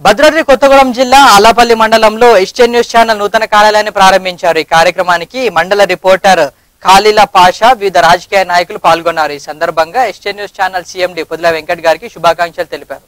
భద్రాద్రి కొత్తగూడెం జిల్లా ఆలాపల్లి మండలంలో ఎస్టెన్ news channel నూతన కార్యాలయాన్ని ప్రారంభించారు ఈ కార్యక్రమానికి మండల రిపోర్టర్ ఖాళీల పాషా వివిధ రాజకీయ నాయకులు పాల్గొన్నారు ఈ సందర్భంగా ఎస్టెన్ news channel CMD Podila Venkat గారికి శుభాకాంక్షలు తెలిపారు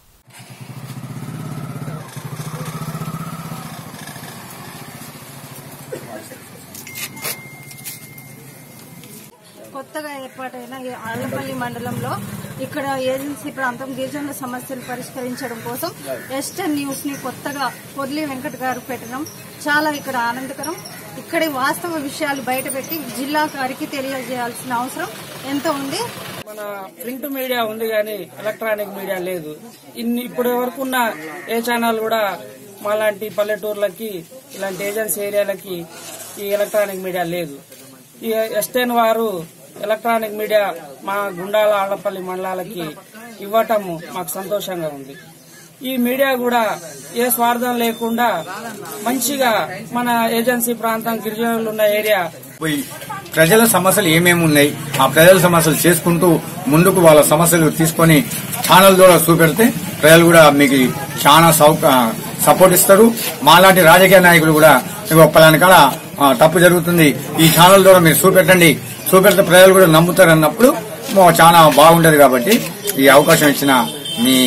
కొత్తగా ఏర్పాటైన ఈ ఆళ్లపల్లి మండలంలో ఇక్కడ ఏజెన్సీ ప్రాంతం గిరిజనుల సమస్యలు పరిష్కరించడం కోసం ఎస్టర్న్ న్యూస్ ని కొత్తగా పొర్లి వెంకట్ గారు పెట్టడం చాలా ఇక్కడ ఆనందకరం ఇక్కడి వాస్తవ విషయాలు బయటపెట్టి జిల్లా గారికి తెలియజేయాల్సిన అవసరం ఎంతో ఉంది మన ప్రింట్ మీడియా ఉంది కానీ ఎలక్ట్రానిక్ మీడియా లేదు ఇన్ని ఇప్పటి వరకు ఉన్న ఏ ఛానల్ కూడా మాలాంటి పల్లెటూర్లకి ఇలాంటి ఏజెన్సీ ఏరియాలకి ఈ ఎలక్ట్రానిక్ మీడియా లేదు ఈ ఎస్టెన్ వారు ఎలక్ట్రానిక్ మీడియా మా గుండాల ఆళ్లపల్లి మండలాలకి ఇవ్వటం మాకు సంతోషంగా ఉంది ఈ మీడియా కూడా ఏ స్వార్థం లేకుండా మంచిగా మన ఏజెన్సీ ప్రాంతం గిరిజనులు ఉన్న ఏరియా పోయి ప్రజల సమస్యలు ఏమేమి ఉన్నాయి ఆ ప్రజల సమస్యలు చేసుకుంటూ ముందుకు వాళ్ళ సమస్యలు తీసుకొని ఛానల్ ద్వారా చూపెడితే ప్రజలు కూడా మీకు చాలా సౌక సపోర్ట్ ఇస్తారు మాలాంటి రాజకీయ నాయకులు కూడా ఇగో పలాని కాడ ఆ, తప్పు జరుగుతుంది ఈ ఛానల్ ద్వారా మీరు చూపెట్టండి చూపెడితే ప్రజలు కూడా నమ్ముతారు అన్నప్పుడు మో చాలా బాగుంటది కాబట్టి ఈ అవకాశం ఇచ్చిన మీ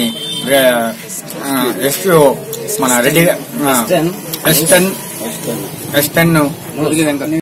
ఎస్ మన రెడ్డి ఎస్టన్ ఎస్టన్